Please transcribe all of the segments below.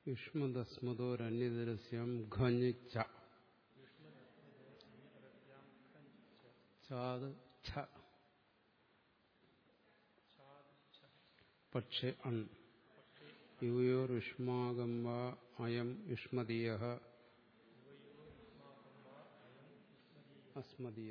യുഷ്മദസ്മതോരന്യതരസ്യം ഘഞ്ഞ ചാത് ഛ പക്ഷേ അൺ യുയോർയുഷ്മാകം വാ അയം യുഷ്മദീയ അസ്മദീയ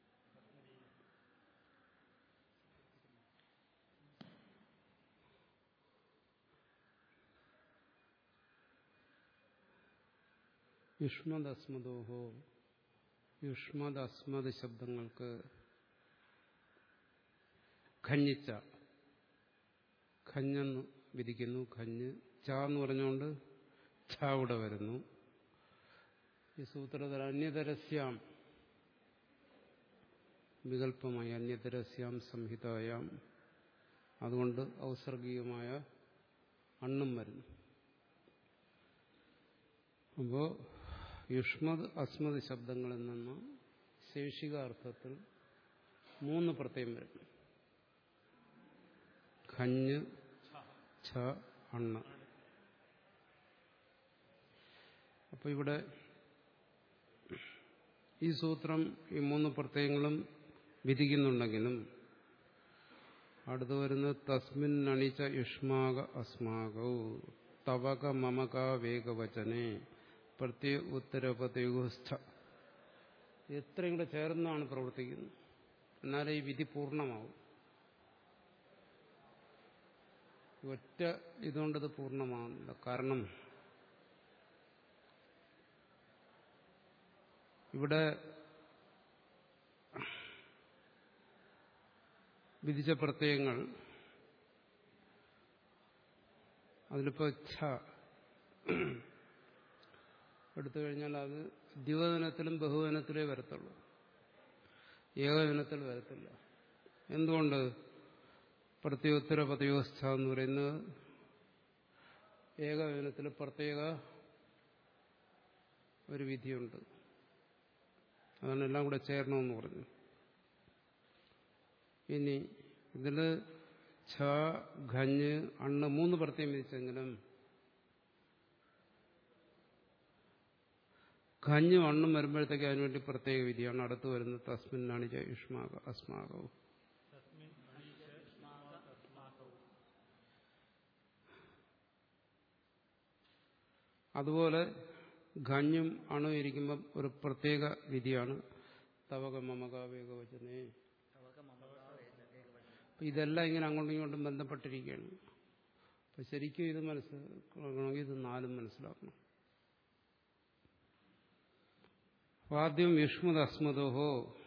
യുഷ്മദ് അസ്മദോഹോ യുഷ്മദ് അസ്മദ് ശബ്ദങ്ങൾക്ക് ഖഞ്ഞിച്ച ഖഞ്ഞെന്ന് വിധിക്കുന്നു ഖഞ്ഞ് ച എന്ന് പറഞ്ഞുകൊണ്ട് ഛ ഇവിടെ വരുന്നു ഈ സൂത്രത്തിൽ അന്യതരസ്യാം വികല്പമായി അന്യതരസ്യാം സംഹിതായാം അതുകൊണ്ട് ഔസർഗികമായ അണ്ണും വരുന്നു അപ്പോ യുഷ്മത് അസ്മത് ശബ്ദങ്ങളിൽ നിന്ന് ശേഷിക അർത്ഥത്തിൽ മൂന്ന് പ്രത്യയം വരും ഖഞ്ഞ് ഛ അണ്ണ അപ്പൊ ഇവിടെ ഈ സൂത്രം ഈ മൂന്ന് പ്രത്യയങ്ങളും വിധിക്കുന്നുണ്ടെങ്കിലും അടുത്തു വരുന്നത് തസ്മിൻ അണിച്ച യുഷ്മാക അസ്മാകൗ തവക മമക വേഗവചനെ പ്രത്യേക ഉത്തരപതയുസ്ഥ എത്രയും കൂടെ ചേർന്നാണ് പ്രവർത്തിക്കുന്നത് എന്നാലേ ഈ വിധി പൂർണ്ണമാവും ഒറ്റ ഇതുകൊണ്ടത് പൂർണ്ണമാകുന്നില്ല കാരണം ഇവിടെ വിധിച്ച പ്രത്യയങ്ങൾ അതിലിപ്പോ ഛ എടുത്തു കഴിഞ്ഞാൽ അത് ദ്വിവചനത്തിലും ബഹുവചനത്തിലേ വരത്തുള്ളൂ ഏകവചനത്തിൽ വരത്തില്ല എന്തുകൊണ്ട് പ്രത്യുത്തര പദയോസ്ഥ എന്ന് പറയുന്നത് ഏകവചനത്തിൽ പ്രത്യേക ഒരു വിധിയുണ്ട് അതാണ് എല്ലാം കൂടെ ചേരണമെന്ന് പറഞ്ഞു ഇനി ഇതിൽ ഛ ഖഞ്ഞ് അണ്ണ് മൂന്ന് പ്രത്യം വിധിച്ചെങ്കിലും ഖഞ്ഞും അണ്ണും വരുമ്പോഴത്തേക്ക് അതിനുവേണ്ടി പ്രത്യേക വിധിയാണ് അടുത്ത് വരുന്നത് തസ്മിന്നാണ് യുഷ്മാക അസ്മാകവും അതുപോലെ ഖഞ്ഞും അണും ഇരിക്കുമ്പം ഒരു പ്രത്യേക വിധിയാണ് തവക മമക വേഗവചനേ ഇതെല്ലാം ഇങ്ങനെ അങ്ങോട്ടും ഇങ്ങോട്ടും ബന്ധപ്പെട്ടിരിക്കുകയാണ് അപ്പൊ ശരിക്കും ഇത് മനസ്സിലാക്കണമെങ്കിൽ ഇത് നാലും മനസ്സിലാക്കണം ആദ്യം യുഷ്മത് അസ്മതോഹോ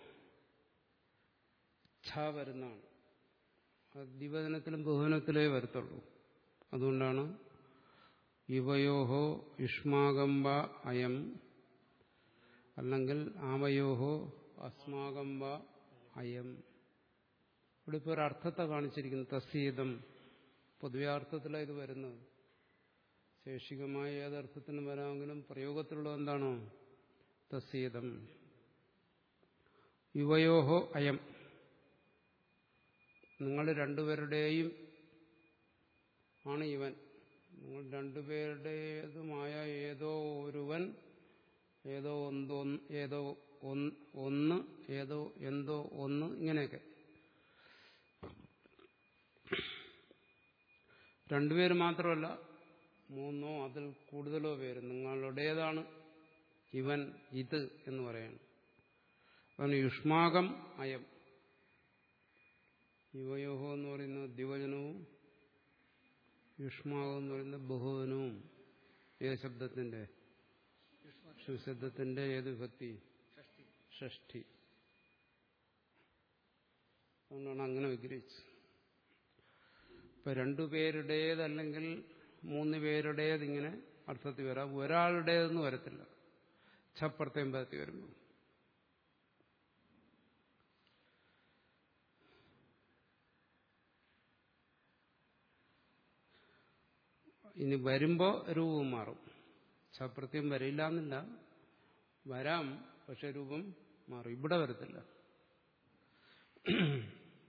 ഛ വരുന്നതാണ് അത് ദ്വിവചനത്തിലും ബഹുവനത്തിലേ വരത്തുള്ളൂ അതുകൊണ്ടാണ് ഇവയോഹോ യുഷ്മാകമ്പ അയം അല്ലെങ്കിൽ ആവയോഹോ അസ്മാകമ്പ അയം ഇവിടെ ഇപ്പോൾ ഒരർത്ഥത്തെ കാണിച്ചിരിക്കുന്നു തസ്സീതം പൊതുവെ അർത്ഥത്തിലാണ് ഇത് വരുന്നത് ശേഷികമായ ഏതർത്ഥത്തിനും വരാമെങ്കിലും പ്രയോഗത്തിലുള്ളത് എന്താണോ തസ്സീതം യുവയോഹോ അയം നിങ്ങൾ രണ്ടുപേരുടെയും ആണ് ഇവൻ നിങ്ങൾ രണ്ടുപേരുടേതുമായ ഏതോ ഒരുവൻ ഏതോ ഒന്നോ ഏതോ ഒന്ന് ഏതോ എന്തോ ഒന്ന് ഇങ്ങനെയൊക്കെ രണ്ടുപേര് മാത്രമല്ല മൂന്നോ അതിൽ കൂടുതലോ പേര് നിങ്ങളുടേതാണ് ഇവൻ ഇത് എന്ന് പറയണം അതാണ് യുഷ്മാകം അയം യുവയോഹോ എന്ന് പറയുന്നത് ദ്വിവചനവും യുഷ്മാകം എന്ന് പറയുന്നത് ബഹുവനവും ഏത് ശബ്ദത്തിന്റെ ശബ്ദത്തിന്റെ ഏത് വിഭക്തി ഷഷ്ടി അതുകൊണ്ടാണ് അങ്ങനെ വിഗ്രഹിച്ചത് ഇപ്പൊ രണ്ടുപേരുടേതല്ലെങ്കിൽ മൂന്ന് പേരുടേതിങ്ങനെ അർത്ഥത്തിൽ വരാം ഒരാളുടേതെന്ന് വരത്തില്ല ഛപ്രത്യം പരത്തി വരുമ്പോൾ ഇനി വരുമ്പോ രൂപം മാറും ഛപ്രത്യം വരില്ല എന്നില്ല വരാം പക്ഷെ രൂപം മാറും ഇവിടെ വരത്തില്ല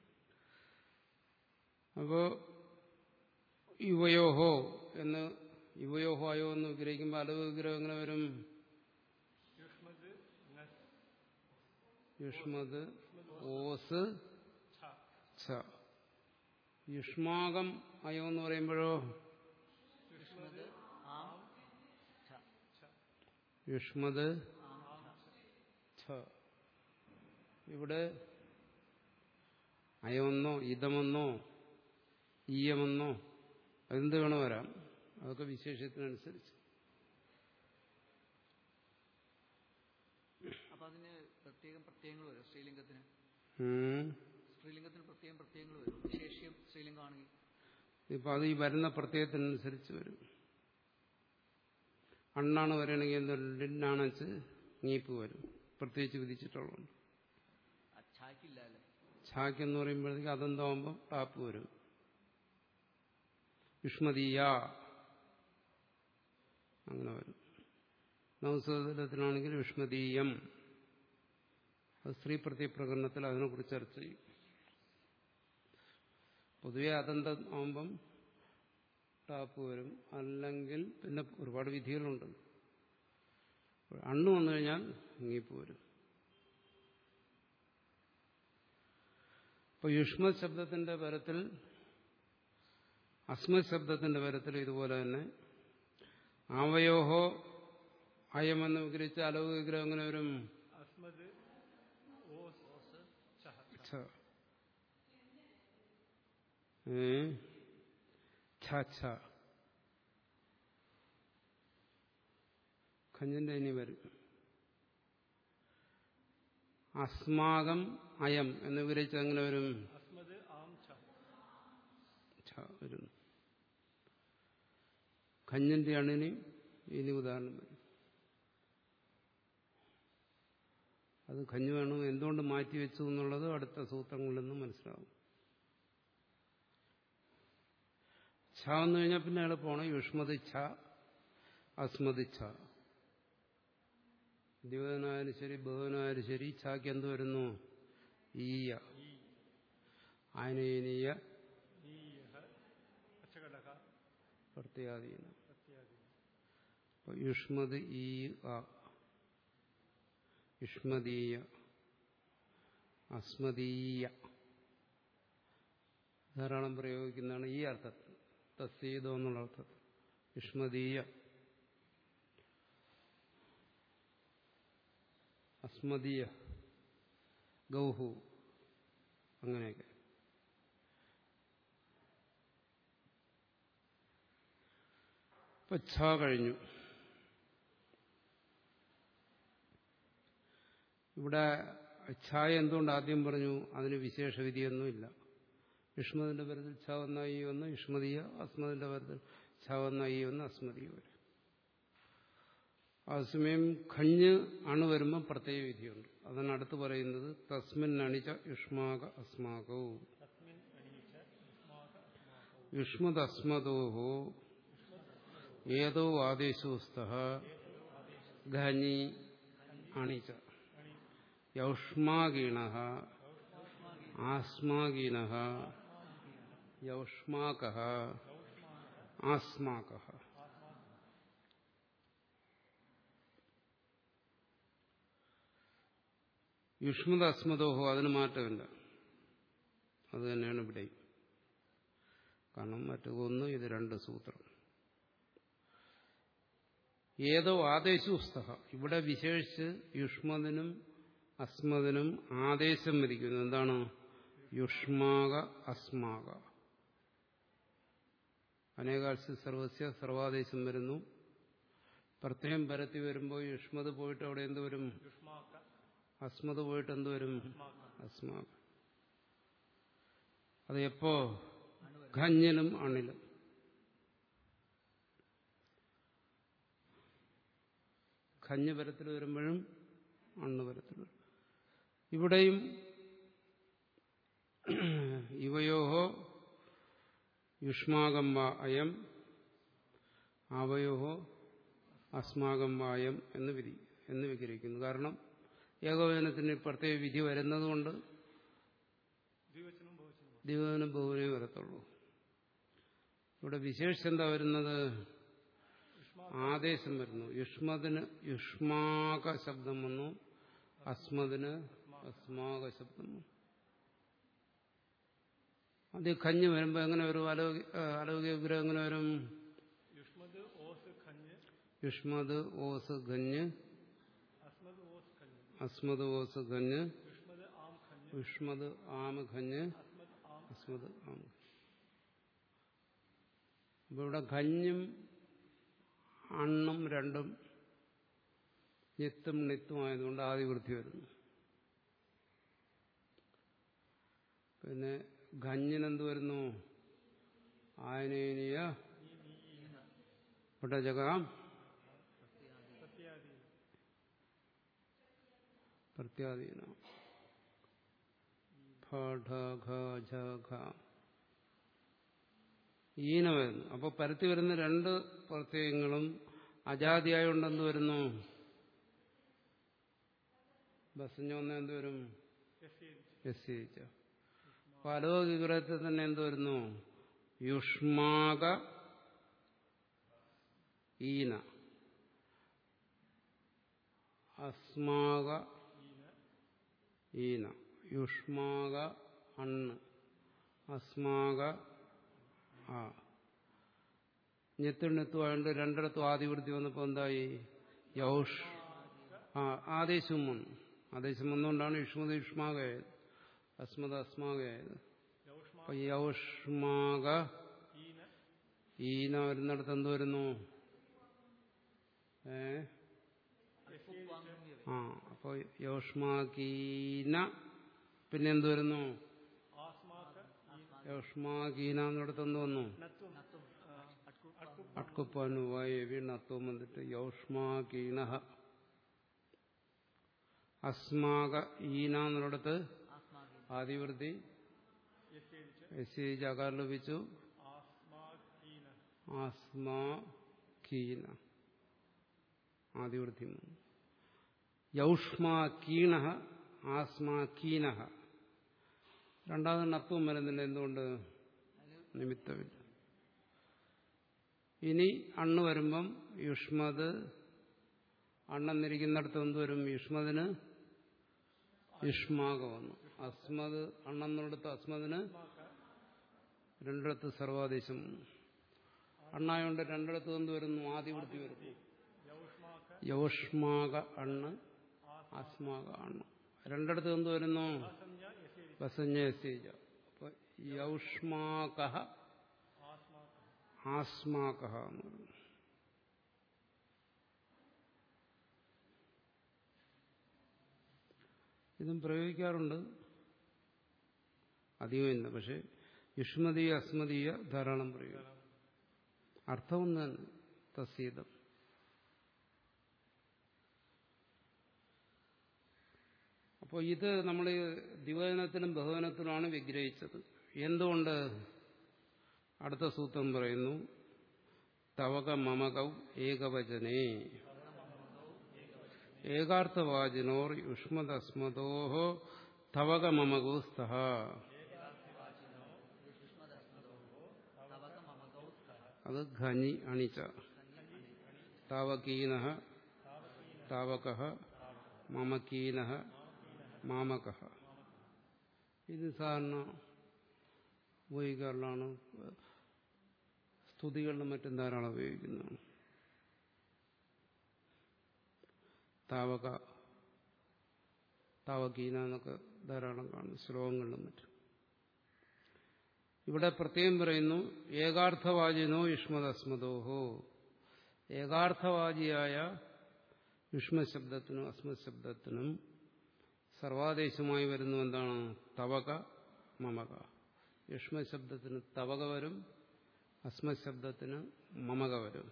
അപ്പോ യുവയോഹോ എന്ന് യുവയോഹോ അയോ എന്ന് വിഗ്രഹിക്കുമ്പോൾ അലവ് വിഗ്രഹം എങ്ങനെ വരും യുഷ്മത് നസ് യുഷ്മത് ഓസ് ഛ ഛ യുഷ്മാകം അയോ എന്ന് പറയുമ്പോഴോ യുഷ്മത് ആം ഛ ഛ യുഷ്മത് ആം ഛ ഛ ഇവിടെ അയമെന്നോ ഇതമെന്നോ ഈയമെന്നോ എന്ത് വേണം വരാം അതൊക്കെ വിശേഷത്തിനനുസരിച്ച് അപ്പൊ അതിന് പ്രത്യേകം പ്രത്യയങ്ങൾ വരും സ്ത്രീലിംഗത്തിന് ഉം. സ്ത്രീലിംഗത്തിന് പ്രത്യേകം പ്രത്യയങ്ങൾ വരും വിശേഷ്യം സ്ത്രീലിംഗമാണെങ്കിൽ ഇപ്പൊ അത് ഈ വരുന്ന പ്രത്യയത്തിനനുസരിച്ച് വരും അണ്ണാണ് വരണമെങ്കിൽ എന്താ ലിന്നാണച്ച് നീപ്പ് വരും പ്രത്യേകിച്ച് വിധിച്ചിട്ടുള്ളതുണ്ട് അച്ഛാക്കില്ല അല്ലേ ഛാക്ക് എന്ന് പറയുമ്പോഴത്തേക്ക് അതെന്താവുമ്പോൾ ടാപ്പ് വരും യുഷ്മതീയ അങ്ങനെ വരും നവസദത്തിലാണെങ്കിൽ യുഷ്മതീയം അത് സ്ത്രീ പ്രത്യപ്രകരണത്തിൽ അതിനെക്കുറിച്ച് ചർച്ച ചെയ്യും പൊതുവെ അതന്തം ആവുമ്പം ടാപ്പ് വരും അല്ലെങ്കിൽ പിന്നെ ഒരുപാട് വിധികളുണ്ട് അണ്ണ് വന്നു കഴിഞ്ഞാൽ ഇങ്ങിപ്പ് വരും ഇപ്പൊ യുഷ്മ ശബ്ദത്തിന്റെ പരത്തിൽ അസ്മ ശബ്ദത്തിന്റെ പരത്തിൽ ഇതുപോലെ തന്നെ ആവയോഹോ അയമെന്ന് വിഗ്രഹിച്ച അലവ് വിഗ്രഹം എങ്ങനെ വരും അസ്മത് ഓസ് ഓസ് ഛ ഛ. ഏ? ഛ, ഛ. ഖഞ്ഞിന്റെ ഇനി വരും അസ്മാകം അയം എന്ന് വിഗ്രഹിച്ചത് എങ്ങനെ വരും അസ്മത് ആം ഛ ഛ വരുന്നു ഖഞ്ഞിന്റെ അണിന് ഇനി ഉദാഹരണം വരും അത് ഖഞ്ഞു വേണം എന്തുകൊണ്ട് മാറ്റിവെച്ചു എന്നുള്ളത് അടുത്ത സൂത്രങ്ങളിൽ നിന്ന് മനസ്സിലാവും ഛ എന്ന് കഴിഞ്ഞാൽ പിന്നെ എളുപ്പമാണ് യുഷ്മതി ഛ അസ്മതി ഛ ദ്യോതനായാലും ശരി ബഹുവനായാലും ശരി ഛാക്ക് എന്ത് വരുന്നു ഈയ ഈ ആനയനീയ ഈയഹ അച്ചകടക പ്രത്യാധീനം പ്രത്യാദി അപ്പൊ യുഷ്മത് ഈ ആ യുഷ്മദീയ അസ്മദീയ ധാരാളം പ്രയോഗിക്കുന്നതാണ് ഈ അർത്ഥത്തിൽ തസ്സീതോ എന്നുള്ള അർത്ഥത്തിൽ യുഷ്മദീയ അസ്മദീയ ഗൗഹു അങ്ങനെയൊക്കെ ഇപ്പൊ ഛ കഴിഞ്ഞു ഇവിടെ ഛായ എന്തുകൊണ്ട് ആദ്യം പറഞ്ഞു അതിന് വിശേഷ വിധിയൊന്നുമില്ല യുഷ്മതിന്റെ പരത്തിൽ ഛ വന്ന ഈ ഒന്ന് യുഷ്മതിയ അസ്മതിന്റെ പരത്തിൽ ഛ വന്ന ഈ ഒന്ന് അസ്മതിയ വരും അതേസമയം ഖഞ്ഞ് അണു വരുമ്പോൾ പ്രത്യേക വിധിയുണ്ട് അതാണ് അടുത്ത് പറയുന്നത് തസ്മിൻ അണിച്ച യുഷ്മാക അസ്മാകവും തസ്മിൻ അണീച്ച യുഷ്മാക അസ്മാകോ യുഷ്മദ് അസ്മദോഹോ ഏതോ ആദേശോസ്ത ഖനി അണിച്ച യൗഷ്മാഗീണ ആസ്മാഗീണ യൗഷ്മാക ആസ്മാക യുഷ്മദ അസ്മദോഹോ അതിന് മാറ്റമില്ല അത് തന്നെയാണ് ഇവിടെ കാരണം മറ്റു ഒന്ന് ഇത് രണ്ട് സൂത്രം ഏതോ ആദേശുസ്തഹ ഇവിടെ വിശേഷിച്ച് യുഷ്മതിനും അസ്മതിനും ആദേശം വിധിക്കുന്നു എന്താണ് യുഷ്മാക അസ്മാക അനേകാശി സർവസ്യ സർവാദേശം വരുന്നു പ്രത്യേകം പരത്തി വരുമ്പോൾ യുഷ്മത് പോയിട്ട് അവിടെ എന്ത് വരും യുഷ്മാക അസ്മത് പോയിട്ട് എന്ത് വരും അസ്മാക അസ്മാക അത് എപ്പോ ഖഞ്ഞിലും അണിലും ഖഞ്ഞ് പരത്തിൽ വരുമ്പോഴും അണ്ണ് പരത്തിൽ വരും ഇവിടെയും ഇവയോഹോ യുഷ്മാകം വാ അയം അവയോഹോ അസ്മാകം വായം എന്ന് വിധി എന്ന് വിഗ്രഹിക്കുന്നു കാരണം ഏകോപനത്തിന് പ്രത്യേക വിധി വരുന്നതുകൊണ്ട് ദ്വിവചനവും ബഹുവചനവും ദിവനം ബഹുവിനെ വരത്തുള്ളൂ ഇവിടെ വിശേഷിച്ച് എന്താ വരുന്നത് ആദേശം വരുന്നു യുഷ്മതിന് യുഷ്മാക ശബ്ദം വന്നു അസ്മതിന് അസ്മാക ശബ്ദം വന്നു അത് കഞ്ഞ് വരുമ്പോ എങ്ങനെ വരും അലൗകി അലൗകിക വിഗ്രഹം എങ്ങനെ വരും യുഷ്മദ് ഓസ് ഖഞ്ഞ് യുഷ്മത് ഓസ് ഗഞ്ഞ് അസ്മദ് ഓസ് ഖഞ്ഞ് അസ്മത് ഓസ് ഗഞ്ഞ് യുഷ്മദ് ആം ഖഞ്ഞ് യുഷ്മത് ആമ ഖഞ്ഞ് അസ്മദ് ആം അസ്മത് ആമ അപ്പൊ ഇവിടെ ഖഞ്ഞും അണ്ണും രണ്ടും ഞെത്തും ണിത്തും ആയതുകൊണ്ട് ആദിവൃത്തി വരുന്നു പിന്നെ ഖഞ്ഞിനെന്ത് വരുന്നു ആയനീയ പടജകാം സത്യാദി പ്രത്യാധീന ഫ ഠ ഘ ഝ ഘ ഈന വരുന്നു അപ്പൊ പരത്തി വരുന്ന രണ്ട് പ്രത്യയങ്ങളും അജാതിയായോണ്ടെന്ത് വരുന്നു ബസ്സിഞ്ഞ ഒന്ന് എന്ത് വരും എസ് എസ് ജയിച്ച അപ്പൊ അലോകിഗ്രഹത്തിൽ തന്നെ എന്ത് വരുന്നു യുഷ്മാക ഈന അസ്മാക ഈന യുഷ്മാക അണ്ണ് അസ്മാക ആ ഞെത്തുണ്ണെത്തുമായോണ്ട് രണ്ടിടത്തും ആദിവൃത്തി വന്നപ്പോ എന്തായി യൗഷ് ആ ആദേശം വന്നു ആദേശം വന്നുകൊണ്ടാണ് യുഷ്മത് യുഷ്മാകയായത് അസ്മത് അസ്മാകയായത് യൗഷ്മ അപ്പൊ യൗഷ്മാക ഈന ഈന വരുന്നിടത്ത് എന്ത് വരുന്നു ഏ ആ അപ്പൊ യൗഷ്മാകീന പിന്നെ എന്ത് വരുന്നു ആസ്മാക ഈന യൗഷ്മാകീന എന്നിടത്ത് എന്ത് വന്നു നത്വം അട്കു അട്കുപ്പാനുവായി വീണത്വം വന്നിട്ട് യൗഷ്മാകീന അസ്മാക ഈന എന്നിടത്ത് ആത്മാവി ആദിവൃത്തി എസ് എച്ച് എസ് ജാകാരം ലഭിച്ചു ആസ്മാകീന ആസ്മാകീന ആദിവൃത്തി യൗഷ്മാകീണ ആസ്മാകീന രണ്ടാമത് നത്വം വരുന്നില്ല എന്തുകൊണ്ട് നിമിത്തമില്ല ഇനി അണ്ണ് വരുമ്പം യുഷ്മത് അണ്ണെന്നിരിക്കുന്നിടത്ത് എന്ത് വരും യുഷ്മതിന് യുഷ്മാക വന്നു അസ്മത് അണ്ണെന്നിടത്ത് അസ്മതിന് രണ്ടിടത്ത് സർവാദേശം വന്നു അണ്ണായോണ്ട് രണ്ടിടത്ത് എന്ത് വരുന്നു ആദിവൃത്തി വരുന്നു യൗഷ്മാക യൗഷ്മാക അണ്ണ് ആസ്മാക അണ്ണ് രണ്ടിടത്ത് എന്ത് വരുന്നു സംജ്ഞ എസ് എച്ച് ബസഞ്ജ അപ്പൊ യൗഷ്മാക ആസ്മാക ആസ്മാക എന്ന് പറയുന്നു ഇതും പ്രയോഗിക്കാറുണ്ട് അധികമില്ല പക്ഷെ യുഷ്മതീയ അസ്മതീയ ധാരാളം പ്രയോഗിക്കും അർത്ഥം ഒന്ന് തന്നെ തസ്സീതം അപ്പോൾ ഇത് നമ്മൾ ദ്വിവചനത്തിലും ബഹുവനത്തിലുമാണ് വിഗ്രഹിച്ചത് എന്തുകൊണ്ട് അടുത്ത സൂത്രം പറയുന്നു തവക മമകൗ ഏകവചനേ ഏകാർത്ഥവാചിനോർ യുഷ്മദസ്മതോ തവക മമകൗ സ്തഃ തവക മമകൗ അത് ഖനി അണിച്ച താവകീന താവക മമകീന മാമക ഇത് സാധാരണ ഉപയോഗിക്കാറുള്ളതാണ് സ്തുതികളിലും മറ്റും ധാരാളം ഉപയോഗിക്കുന്നതാണ് താവക താവകീന എന്നൊക്കെ ധാരാളം കാണും ശ്ലോകങ്ങളിലും മറ്റും ഇവിടെ പ്രത്യേകം പറയുന്നു ഏകാർത്ഥവാചിനോ യുഷ്മദസ്മദോഹോ ഏകാർത്ഥവാചിയായ യുഷ്മശബ്ദത്തിനും അസ്മത് ശബ്ദത്തിനും സർവാദേശമായി വരുന്നു എന്താണ് തവക മമക യുഷ്മശബ്ദത്തിന് തവക വരും അസ്മത് ശബ്ദത്തിന് മമക വരും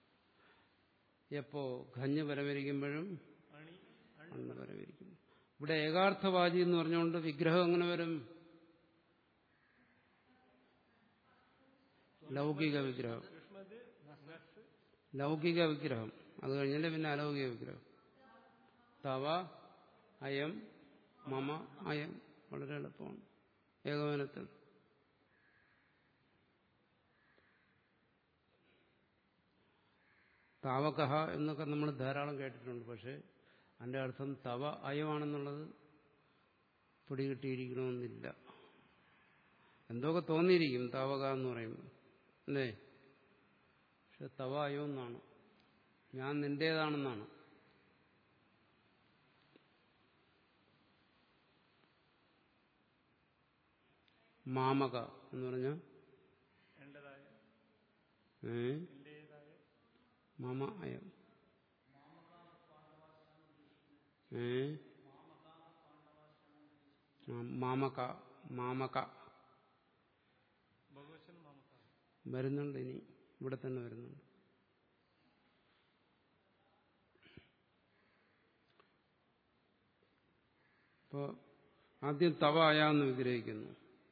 എപ്പോ ഖഞ്ഞ് വരവരിക്കുമ്പോഴും അണി അണ്ണ് വരവരിക്കും ഇവിടെ ഏകാർത്ഥവാചി എന്ന് പറഞ്ഞുകൊണ്ട് വിഗ്രഹം എങ്ങനെ വരും ലൗകിക വിഗ്രഹം യുഷ്മദ് നസ് ലൗകിക വിഗ്രഹം അത് കഴിഞ്ഞാൽ പിന്നെ അലൗകിക വിഗ്രഹം തവ അയം മമ അയം വളരെ എളുപ്പമാണ് ഏകവനത്തിൽ താവകഹ എന്നൊക്കെ നമ്മൾ ധാരാളം കേട്ടിട്ടുണ്ട് പക്ഷെ അതിൻ്റെ അർത്ഥം തവ അയമാണെന്നുള്ളത് പിടികിട്ടിയിരിക്കണമെന്നില്ല എന്തൊക്കെ തോന്നിയിരിക്കും താവക എന്ന് പറയുമ്പോൾ അല്ലേ പക്ഷെ തവ അയമെന്നാണ് ഞാൻ നിന്റേതാണെന്നാണ് മാമക എന്ന് പറഞ്ഞാൽ എന്റേതായ ഏ എന്റേതായ മമ അയം ഏ ആ, മാമക മാമക ബഹുവചനം മാമക്കാണ് വരുന്നുണ്ട് ഇനി ഇവിടെ തന്നെ വരുന്നുണ്ട് ഇപ്പോ ആദ്യം തവ അയാന്ന് വിഗ്രഹിക്കുന്നു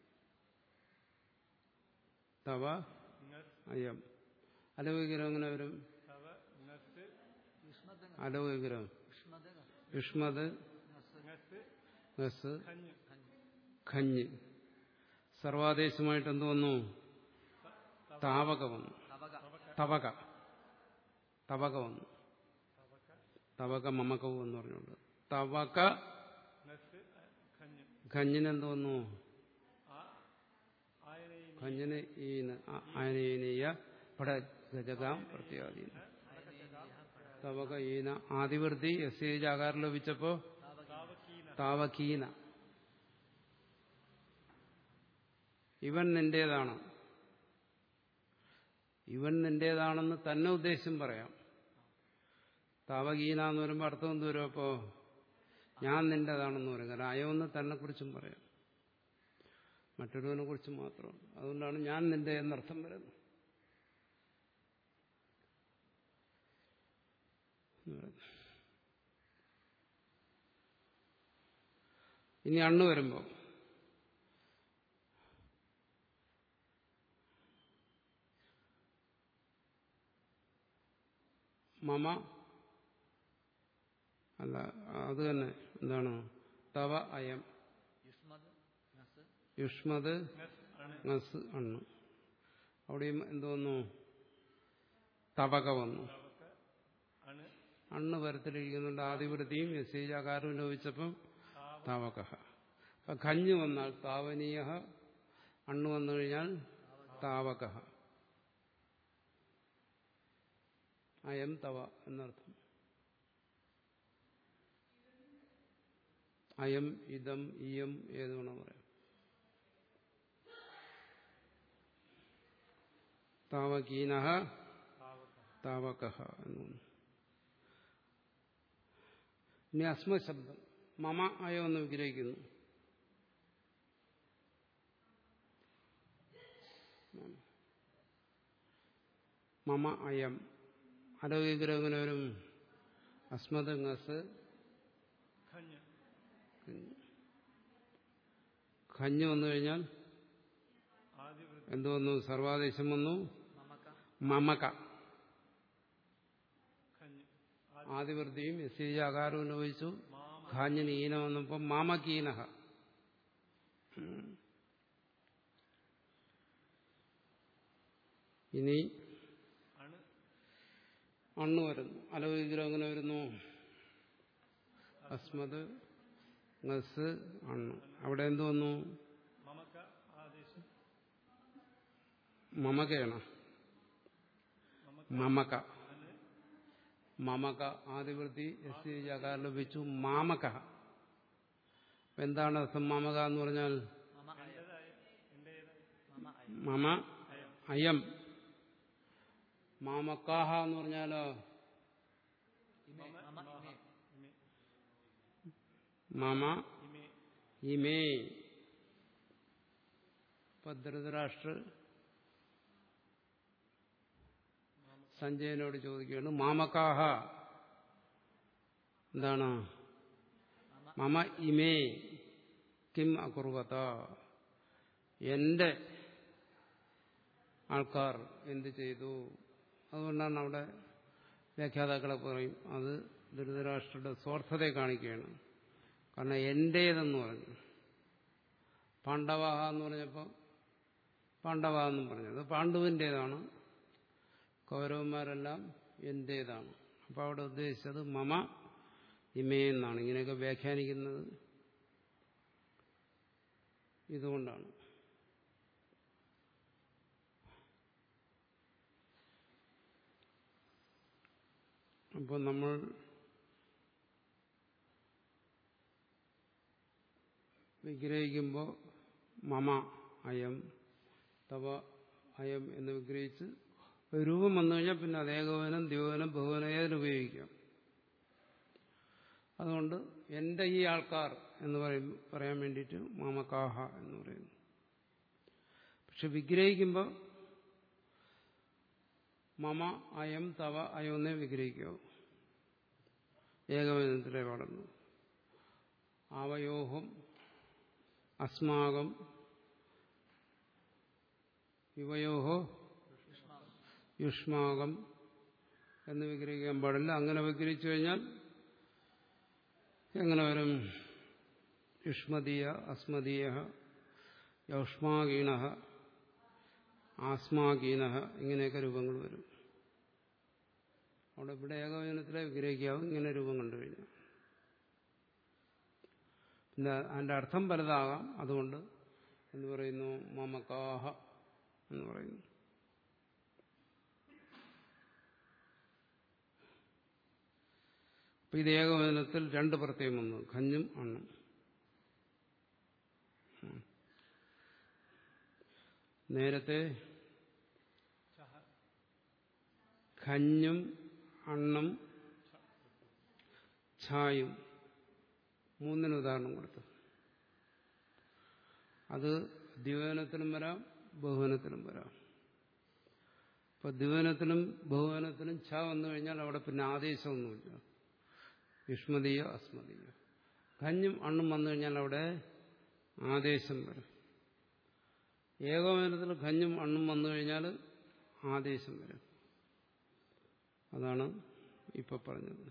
തവ നസ് അയം അലവിഗ്രഹം എങ്ങനെ വരും തവ നസ് യുഷ്മദ് അലവിഗ്രഹം യുഷ്മദ് യുഷ്മത് നസ് ഗസ് കഞ്ഞ് ഖഞ്ഞ് സർവാദേശമായിട്ട് എന്ത് വന്നു താവക വന്നു തവക തവക തവക വന്നു തവക തവക മമകവും എന്ന് പറഞ്ഞുകൊണ്ട് തവക നസ് കഞ്ഞ് ഖഞ്ഞിന് എന്ത് വന്നു ആ ആയനയിൽ ഖഞ്ഞിന് ഈന് ആനീയ പട ഗജകാം പ്രത്യാധീന തവക ഈന ആദിവൃത്തി എസ് എ ആകാരം ലഭിച്ചപ്പോ താവക്കീന താവകീന ഇവൻ നിന്റേതാണ് ഇവൻ നിന്റേതാണെന്ന് തന്നെ ഉദ്ദേശം പറയാം താവകീന എന്ന് പറയുമ്പോൾ അർത്ഥം എന്ത് വരും അപ്പോ ഞാൻ നിന്റേതാണെന്ന് പറയും കാരണം അയമെന്ന് തന്നെ കുറിച്ചും പറയാം മറ്റൊരുവനെ കുറിച്ച് മാത്രം അതുകൊണ്ടാണ് ഞാൻ നിന്റെ എന്നർത്ഥം വരുന്നത് എന്ന് പറയുന്നത്. ഇനി അണ്ണ് വരുമ്പോൾ മമ അല്ല അത് തന്നെ എന്താണ് തവ അയം യുഷ്മദ് നസ് യുഷ്മത് നസ് ആണ് നസ് അണ്ണ് അവിടെയും എന്തോന്നു തവക വന്നു തവക ആണ് അണ്ണ് വരത്തിലിരിക്കുന്നുണ്ട് ആദിവൃത്തിയും യസീജാകാരവും ലോപിച്ചപ്പം താവക അപ്പൊ ഖഞ്ഞ് വന്നാൽ താവനീയ അണ്ണ് വന്നു കഴിഞ്ഞാൽ താവക അയം തവ എന്നർത്ഥം അയം ഇതം ഇയം ഏത് വേണം പറയാം താവകീന താവക താവക എന്ന് പറഞ്ഞു ഇനി അസ്മശബ്ദം മമ അയം എന്ന് വിഗ്രഹിക്കുന്നു മമ അയം അലവിഗ്രഹം എങ്ങനെ വരും അസ്മത് ngസ് കഞ്ഞ് ഖഞ്ഞ് വന്നു കഴിഞ്ഞാൽ ആദിവൃത്തി എന്ത് വന്നു സർവാദേശം വന്നു മമക മമക കഞ്ഞ് ആദിവൃത്തിയും എസ് ആകാരവും ലോപിച്ചു മാമ ഖാഞ്ഞിന് ഈന വന്നപ്പോൾ മാമകീനഹ ഇനി ആണ് അണ്ണ് വരുന്നു അലവിഗ്രഹം എങ്ങനെ വരുന്നു അസ്മത് ngസ് അണ്ണ് അവിടെ എന്ത് വന്നു മമക ആദേശം മമകയാണ് മമക മമക ആണ് മമക ആദിവൃത്തി എസ് ജകാരം ലഭിച്ചു മാമക അപ്പൊ എന്താണ് അർത്ഥം മാമക എന്ന് പറഞ്ഞാൽ മമ അയം എന്റേതായ എന്റേതായ മമ അയം മമ അയം അയം മാമക്കാഹ എന്ന് പറഞ്ഞാലോ ഇമേ മമ ഇമേ ഇമേ മമ ഇമേ ഇമേ ഇപ്പൊ ധൃതരാഷ്ട്ര സഞ്ജയനോട് ചോദിക്കുകയാണ് മാമക്കാഹ എന്താണ് മമ മമ ഇമേ കിം അകുർവത എന്റെ ആൾക്കാർ എന്ത് ചെയ്തു അതുകൊണ്ടാണ് അവിടെ വ്യാഖ്യാതാക്കളെ പറയും അത് ധൃതരാഷ്ട്രയുടെ സ്വാർത്ഥതയെ കാണിക്കുകയാണ് കാരണം എന്റേതെന്ന് പറഞ്ഞു പാണ്ഡവാഹ എന്ന് പറഞ്ഞപ്പോൾ പാണ്ഡവ എന്നും പറഞ്ഞത് പാണ്ഡുവിൻ്റേതാണ് കൗരവന്മാരെല്ലാം എന്റേതാണ് അപ്പോൾ അവിടെ ഉദ്ദേശിച്ചത് മമ ഇമേ എന്നാണ് ഇങ്ങനെയൊക്കെ വ്യാഖ്യാനിക്കുന്നത് ഇതുകൊണ്ടാണ് അപ്പോൾ നമ്മൾ വിഗ്രഹിക്കുമ്പോൾ മമ അയം തവ അയം എന്ന് വിഗ്രഹിച്ച് ഒരു രൂപം വന്നു കഴിഞ്ഞാൽ പിന്നെ അത് ഏകോപനം ദ്യോപനം ബഹുവനം ഏതിന് ഉപയോഗിക്കാം അതുകൊണ്ട് എൻ്റെ ഈ ആൾക്കാർ എന്ന് പറയും പറയാൻ വേണ്ടിയിട്ട് മാമകാഹ എന്ന് പറയുന്നു പക്ഷെ വിഗ്രഹിക്കുമ്പോൾ മമ അയം തവ അയം എന്നേ വിഗ്രഹിക്കാവൂ ഏകവചനത്തിലേ പാടുന്നു അവയോഹം അസ്മാകം യുവയോഹോ യുഷ്മാകം എന്ന് വിഗ്രഹിക്കാൻ പാടില്ല അങ്ങനെ വിഗ്രഹിച്ചു കഴിഞ്ഞാൽ എങ്ങനെ വരും യുഷ്മദീയ അസ്മദീയ യൗഷ്മാഗീണ ആസ്മാഗീണ ഇങ്ങനെയൊക്കെ രൂപങ്ങൾ വരും അവിടെ ഇവിടെ ഏകവചനത്തിലെ വിഗ്രഹിക്കാവും ഇങ്ങനെ രൂപം കണ്ടു കഴിഞ്ഞാൽ പിന്നെ അതിന്റെ അർത്ഥം പലതാകാം അതുകൊണ്ട് എന്ന് പറയുന്നു മമകാഹ എന്ന് പറയുന്നു അപ്പൊ ഇത് ഏകവചനത്തിൽ രണ്ട് പ്രത്യേകം വന്നു ഖഞ്ഞും അണ്ണും നേരത്തെ ഖഞ്ഞും അണ്ണും ഛായും മൂന്നിന് ഉദാഹരണം കൊടുത്തു അത് ദ്വിവചനത്തിലും വരാം ബഹുവനത്തിലും വരാം ഇപ്പൊ ദ്വിവചനത്തിലും ബഹുവനത്തിലും ഛ വന്നു കഴിഞ്ഞാൽ അവിടെ പിന്നെ ആദേശമൊന്നുമില്ല യുഷ്മതീയ അസ്മതീയ കഞ്ഞും അണ്ണും വന്നു കഴിഞ്ഞാൽ അവിടെ ആദേശം വരും ഏകോപനത്തിൽ കഞ്ഞും അണ്ണും വന്നു കഴിഞ്ഞാൽ ആദേശം വരും അതാണ് ഇപ്പൊ പറഞ്ഞത്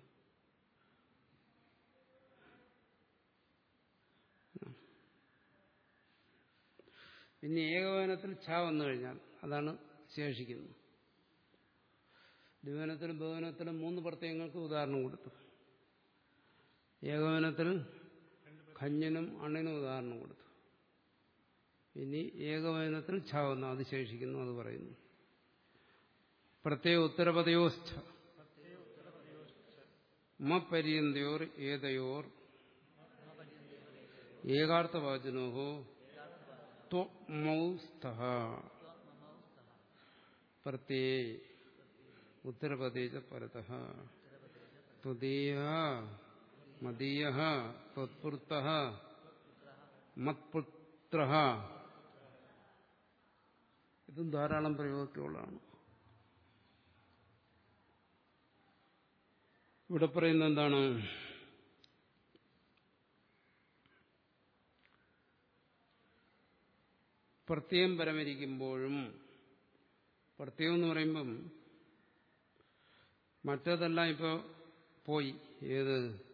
ഇനി ഏകോപനത്തിൽ ഛ വന്നു കഴിഞ്ഞാൽ അതാണ് ശേഷിക്കുന്നത് ദ്വിവനത്തിലും ബഹുവനത്തിലും മൂന്ന് പ്രത്യയങ്ങൾക്ക് ഉദാഹരണം കൊടുത്തു ഏകോപനത്തിൽ ഖഞ്ഞനും അണ്ണിനും ഉദാഹരണം കൊടുത്തു ഇനി ഏകവചനത്തിൽ ഛ വന്നു അത് ശേഷിക്കുന്നു അത് പറയുന്നു പ്രത്യേക ഉത്തരപദയോസ്ഥ മപര്യന്തയോർ ഏതയോർ ഏകാർത്ഥവാചനോഹോ ത്വമൗസ്ഥ പ്രത്യേ ഉത്തരപദേശ പരത ത്വദീയ മദീയ ത്വത്പുത്ര മത്പുത്ര ഇതും ധാരാളം പ്രയോഗത്തിലുള്ളതാണ് ഇവിടെ പറയുന്നത് എന്താണ് പ്രത്യയം പരമരിക്കുമ്പോഴും പ്രത്യയം എന്ന് പറയുമ്പം മറ്റതെല്ലാം ഇപ്പോൾ പോയി ഏത്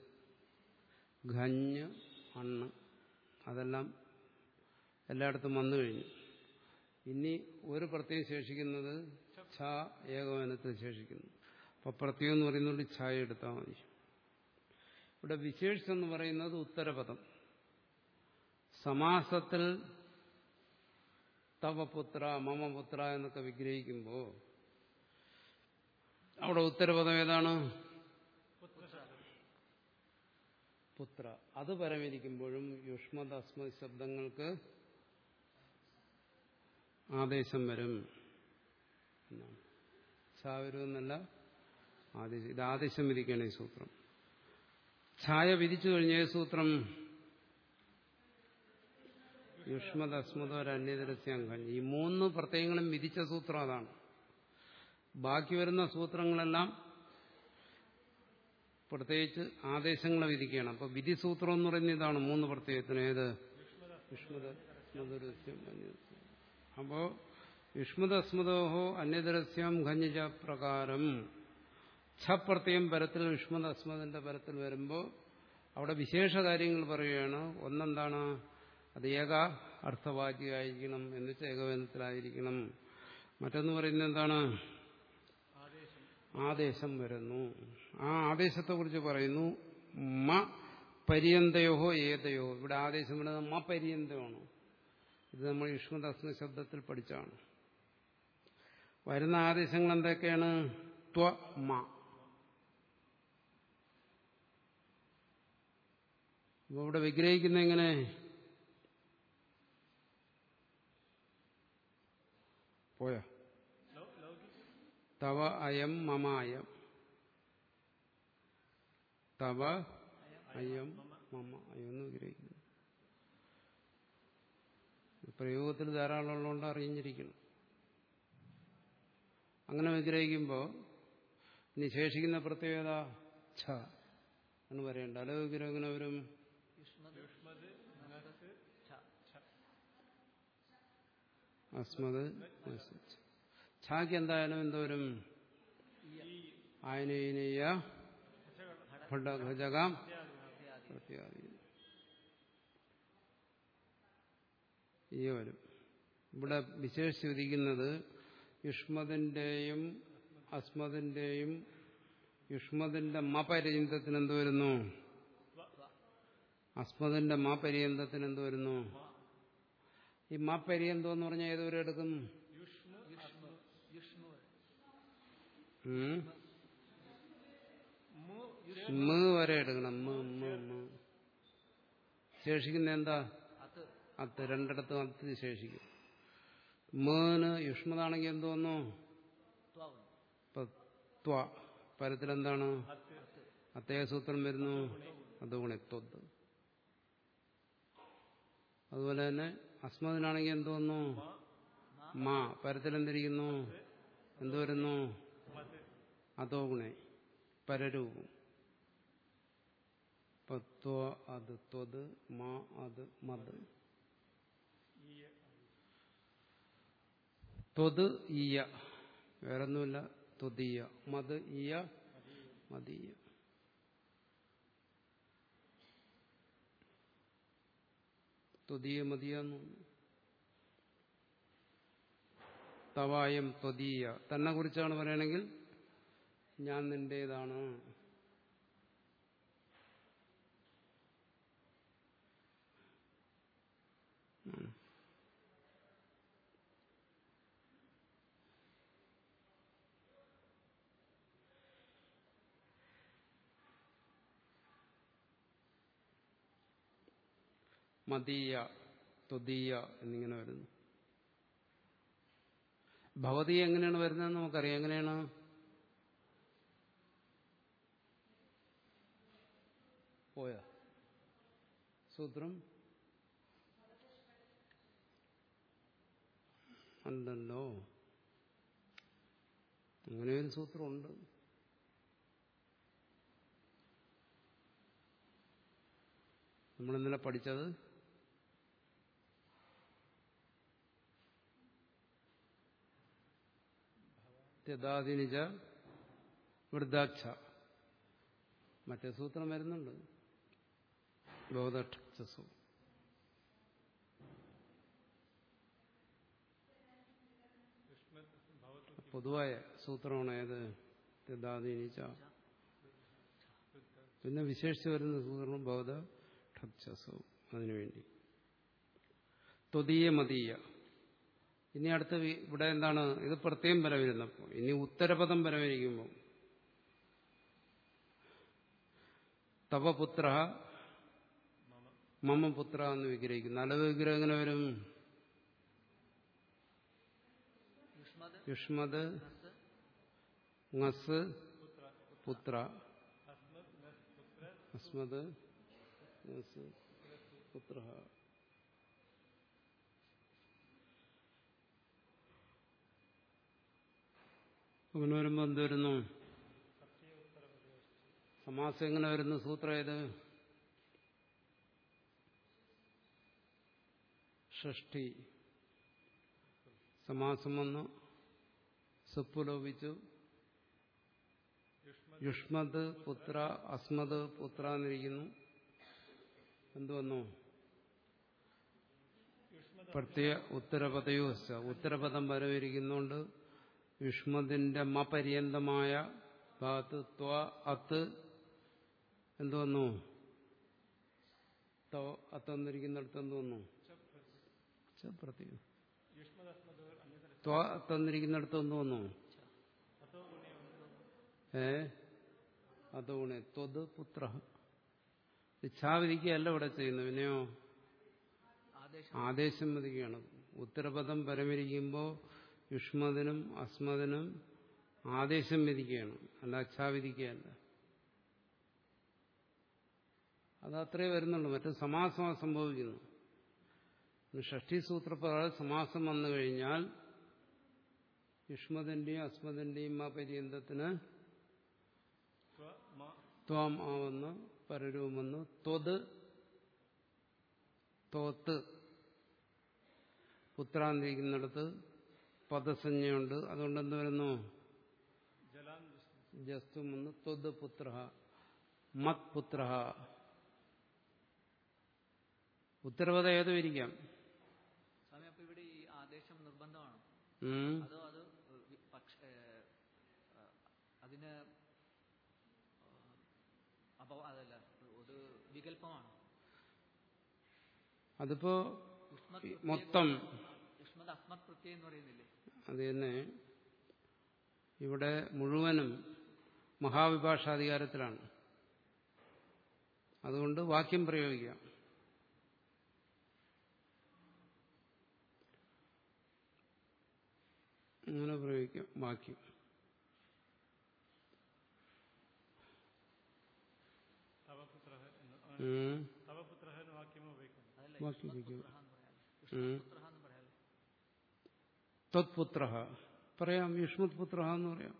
ഖഞ്ഞ് അണ്ണ് അതെല്ലാം എല്ലായിടത്തും വന്നു കഴിഞ്ഞു ഇനി ഒരു പ്രത്യയം ശേഷിക്കുന്നത് ഛ ഏകവനത്തിൽ ശേഷിക്കുന്നു അപ്പൊ പ്രത്യയം എന്ന് പറയുന്നത് ഛായ എടുത്താൽ മതി ഇവിടെ വിശേഷം എന്ന് പറയുന്നത് ഉത്തരപദം സമാസത്തിൽ തവപുത്ര മമപുത്ര എന്നൊക്കെ വിഗ്രഹിക്കുമ്പോൾ അവിടെ ഉത്തരപദം ഏതാണ് പുത്ര അത് പരമിരിക്കുമ്പോഴും യുഷ്മത അസ്മത് ശബ്ദങ്ങൾക്ക് ആദേശം വരും എന്നാണ് ഛാവരുമെന്നല്ല ആദേശം ഇത് ആദേശം വിധിക്കുകയാണ് ഈ സൂത്രം ഛായ വിധിച്ചു കഴിഞ്ഞ ഏത് സൂത്രം യുഷ്മത അസ്മത ഒരന്യതരസ്യാങ്കം ഈ മൂന്ന് പ്രത്യയങ്ങളും വിധിച്ച സൂത്രം അതാണ് ബാക്കി വരുന്ന സൂത്രങ്ങളെല്ലാം പ്രത്യേകിച്ച് ആദേശങ്ങളെ വിധിക്കുകയാണ് അപ്പൊ വിധിസൂത്രം എന്ന് പറയുന്നത് ഇതാണ് മൂന്ന് പ്രത്യയത്തിന് ഏത് യുഷ്മത അസ്മതരസ്യം അന്യതരസ്യം അപ്പോ യുഷ്മദസ്മദോഹോ അന്യതരസ്യം ഖഞ്ഞിജ പ്രകാരം ഛപ്രത്യം പരത്തിൽ യുഷ്മദ അസ്മദിന്റെ പരത്തിൽ വരുമ്പോൾ അവിടെ വിശേഷ കാര്യങ്ങൾ പറയുകയാണ് ഒന്നെന്താണ് അത് ഏക അർത്ഥവാചിയായിരിക്കണം എന്ന് വെച്ചാൽ ഏകവചനത്തിലായിരിക്കണം മറ്റൊന്ന് പറയുന്നത് എന്താണ് ആദേശം വരുന്നു ആ ആദേശത്തെക്കുറിച്ച് പറയുന്നു മ പര്യന്തയോഹോ ഏതയോ ഇവിടെ ആദേശം വരുന്നത് മ പര്യന്തമാണ് ഇത് നമ്മൾ യുഷ്മദസ്ന ശബ്ദത്തിൽ പഠിച്ചാണ് വരുന്ന ആദേശങ്ങൾ എന്തൊക്കെയാണ് ത്വ മ അപ്പൊ ഇവിടെ വിഗ്രഹിക്കുന്ന എങ്ങനെ പോയോ ലൗ- ലൗകിക തവ അയം മമ അയം തവ അയം മമ അയം എന്ന് വിഗ്രഹിക്കുന്നു പ്രയോഗത്തിൽ ധാരാളം ഉള്ളതുകൊണ്ട് അറിഞ്ഞിരിക്കണം അങ്ങനെ വിഗ്രഹിക്കുമ്പോൾ ഇനി ശേഷിക്കുന്ന പ്രത്യേകത ഛ എന്ന് പറയണ്ട അല്ല വിഗ്രഹം വരും യുഷ്മത് യുഷ്മത് നസ് ഛ. അസ്മത് ഛാക്ക് എന്തായാലും എന്തോരും ആയനീയ ഘടകം പ്രത്യാദി ഈ വരും ഇവിടെ വിശേഷിച്ച് വിധിക്കുന്നത് യുഷ്മതിന്റെയും അസ്മതിന്റെയും യുഷ്മതിന്റെ മ പര്യന്തത്തിന് എന്ത് വരുന്നു അസ്മതിന്റെ മ പര്യന്തത്തിന് എന്ത് വരുന്നു ഈ മ പര്യന്തം എന്ന് പറഞ്ഞാൽ ഏതുവരെ എടുക്കും യുഷ്മു യുഷ്മു വരെ. ഉം? മു മ് വരെ എടുക്കണം മ് മ് മ് ശേഷിക്കുന്ന എന്താ അത് അത്ത് രണ്ടിടത്തും അത്ത് ശേഷിക്കും മേന് യുഷ്മതാണെങ്കിൽ എന്തോന്നു ത്വാവുന്നു ഇപ്പൊ ത്വ പരത്തിലെന്താണ് അത്ത് അത്തേ സൂത്രം വരുന്നു അത് ഗുണിത്വത് അതുപോലെ തന്നെ അസ്മദിനാണെങ്കിൽ എന്തോന്നു മാ പരത്തിലെന്തിരിക്കുന്നു എന്ത് വരുന്നു മത് അതോ ഗുണേ പരരൂപം ഇപ്പൊ ത്വ അത് ത്വത് മാ അത് മത് ഈ ത്വത് ഈയ വേറൊന്നുമില്ല ത്വതീയ മത് ഈയ മതീയ ത്വതീയ മതീയ തവായം ത്വതീയ തന്നെ കുറിച്ചാണ് പറയണെങ്കിൽ ഞാൻ നിന്റേതാണ് ഉം. മതീയ ത്വതീയ എന്നിങ്ങനെ വരുന്നു ഭവതി എങ്ങനെയാണ് വരുന്നതെന്ന് നമുക്കറിയാം എങ്ങനെയാണ് പോയ സൂത്രം അല്ലല്ലോ അങ്ങനെ ഒരു സൂത്രമുണ്ട് നമ്മൾ ഇന്നലെ പഠിച്ചത് ത്യതാദിനിജ വൃദ്ധാക്ഷ മറ്റേ സൂത്രം വരുന്നുണ്ട് ബോധക്ഷസു യുഷ്മത് ഭവതു പൊതുവായ സൂത്രമാണ് ഏത് ത്യതാദിനിച്ച പിന്നെ വിശേഷിച്ച് വരുന്ന സൂത്രം ബോധ ഠക്ഷസു അതിനുവേണ്ടി ത്വതീയ മതീയ ഇനി അടുത്ത വി- ഇവിടെ എന്താണ് ഇത് പ്രത്യേകം വര വരുന്നപ്പോൾ ഇനി ഉത്തരപദം വരവിരിക്കുമ്പോൾ തവ പുത്ര മമ പുത്ര എന്ന് വിഗ്രഹിക്കുന്നു അലവ് വിഗ്രഹം എങ്ങനെ വരും യുഷ്മത് യുഷ്മത് നസ് ngസ് പുത്ര അസ്മത് നസ് പുത്ര അസ്മത് ngസ് പുത്ര അങ്ങനെ വരുമ്പോ എന്ത് വരുന്നു സമാസം എങ്ങനെ വരുന്നു സൂത്രം ഏത് ഷഷ്ടി സമാസം വന്നു സുപ്പ് ലോപിച്ചു യുഷ്മത് പുത്ര അസ്മത് പുത്ര എന്നിരിക്കുന്നു എന്തു വന്നു പ്രത്യേക ഉത്തരപദയോ ഉത്തരപദം വരവിരിക്കുന്നുണ്ട് യുഷ്മതിന്റെ മപര്യന്തമായ ഘാത്ത് ത്വ അത്ത് എന്ത് വന്നു തോ അത്തന്നിരിക്കുന്നിടത്ത് എന്ത് വന്നു ച പ്രത്യേകം ത്വ തന്നിരിക്കുന്നിടത്ത് എന്ത് വന്നു ഏ അതോണെ ത്വത് പുത്ര ഇച്ഛാവിധിക്കല്ല ഇവിടെ ചെയ്യുന്നത് പിന്നെയോ ആദേശം ആദേശം വധിക്കുകയാണ് ഉത്തരപദം പരമിരിക്കുമ്പോൾ യുഷ്മതിനും അസ്മതിനും ആദേശം വിധിക്കുകയാണ് അല്ല അച്ഛാവിധിക്കുകയല്ല അത് അത്രേ വരുന്നുള്ളൂ മറ്റു സമാസമാണ് സംഭവിക്കുന്നു ഷഷ്ടി സൂത്രപ്രകാരം സമാസം വന്നു കഴിഞ്ഞാൽ യുഷ്മതിന്റെയും അസ്മതിന്റെയും ആ പര്യന്തത്തിന് സ്വ മ ത്വം ആവുന്ന പരരൂപമെന്ന് ത്വത് തോത്ത് പുത്രാന്തിരിക്കുന്നിടത്ത് പദസഞ്ജയുണ്ട് അതുകൊണ്ട് എന്ത് വരുന്നു ജലാൻ ജസ്തും വന്ന് ത്വത് പുത്ര മത് പുത്ര ഉത്തരവത ഏതും ഇരിക്കാം സ്വാമി അപ്പൊ ഇവിടെ ഈ ആദേശം നിർബന്ധമാണ് ഉം. അതോ അത് വി- പക്ഷ ഏ, ആ, അതിന് അപ്പൊ അതല്ല ഒരു വികല്പമാണ് അതിപ്പോ യുഷ്മത് ഈ പ്രത്യയം മൊത്തം യുഷ്മത് അസ്മത് പ്രത്യയം എന്ന് പറയുന്നില്ലേ അത് തന്നെ ഇവിടെ മുഴുവനും മഹാവിഭാഷാധികാരത്തിലാണ് അതുകൊണ്ട് വാക്യം പ്രയോഗിക്കാം അങ്ങനെ പ്രയോഗിക്കാം വാക്യം തവപുത്ര എന്ന് ആ, ഉം. തവപുത്ര എന്ന് വാക്യം ഉപയോഗിക്കുന്നു അതല്ല വാക്യം യുഷ്മത് ഉപയോഗിക്കും. പുത്രഃ എന്ന് പറയാലോ ഉം. യുഷ്മത് പുത്രഃ എന്ന് പറയാലോ ത്വത്പുത്ര പറയാം യുഷ്മത് പുത്ര എന്ന് പറയാം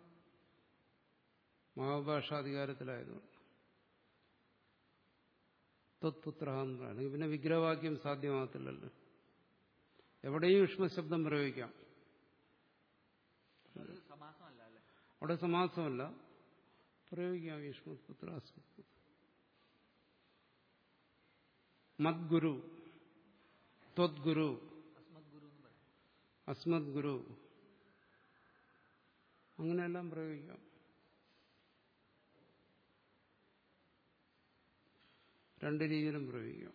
മഹാഭാഷാധികാരത്തിലായതുകൊണ്ട് ത്വത്പുത്ര എന്ന് പറയാം അല്ലെങ്കിൽ പിന്നെ വിഗ്രഹവാക്യം സാധ്യമാകത്തില്ലല്ലോ എവിടെയും യുഷ്മ ശബ്ദം പ്രയോഗിക്കാം അത് സമാസമല്ല അല്ലേ അവിടെ സമാസമല്ല പ്രയോഗിക്കാം യുഷ്മത് പുത്ര അസ്മത് പുത്ര മദ്ഗുരു ത്വദ്ഗുരു അസ്മത് ഗുരു എന്ന് പറയാം അസ്മത് ഗുരു അങ്ങനെയെല്ലാം പ്രയോഗിക്കാം രണ്ട് രീതിയിലും പ്രയോഗിക്കാം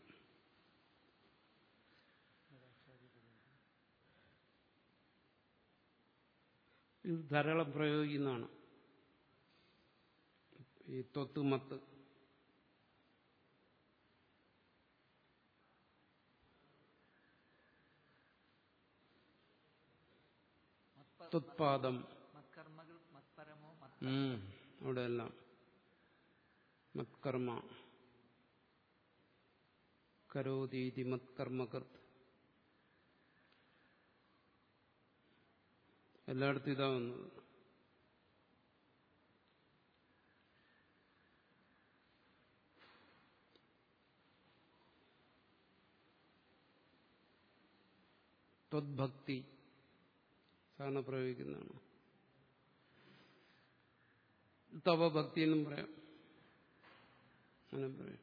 ഇത് ധാരാളം പ്രയോഗിക്കുന്നതാണ് ഈ തൊത്ത് മത്ത് മത്പ- ത്വത്പാദം മത്കർമ്മകൾ മത്പരമോ മത് ഉം, അവിടെ എല്ലാം മത്കർമ്മ കരോതീതി മത്കർമ്മകർത്ത് എല്ലായിടത്തും ഇതാ വന്നത് ത്വദ്ഭക്തി സാധാരണ പ്രയോഗിക്കുന്നതാണ് തവ ഭക്തി എന്നും പറയാം അങ്ങനെ പറയാം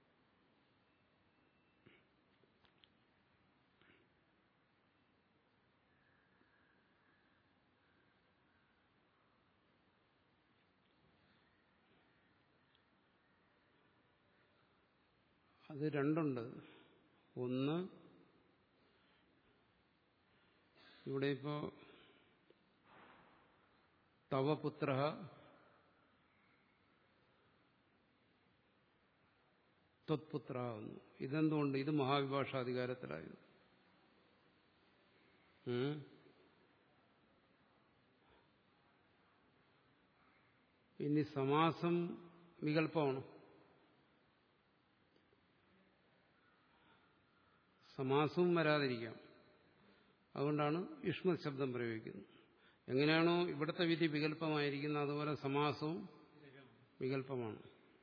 അത് രണ്ടുണ്ട് ഒന്ന് ഇവിടെ ഇപ്പോ തവപുത്ര ത്വത്പുത്ര ആവുന്നു ഇതെന്തുകൊണ്ട് ഇത് മഹാവിഭാഷാധികാരത്തിലായിരുന്നു ഉം. ഇനി സമാസം വികല്പമാണ് സമാസവും വരാതിരിക്കാം അതുകൊണ്ടാണ് യുഷ്മത് ശബ്ദം പ്രയോഗിക്കുന്നത് എങ്ങനെയാണോ ഇവിടുത്തെ വിധി വികല്പമായിരിക്കുന്നത് അതുപോലെ സമാസവും വികല്പമാണ്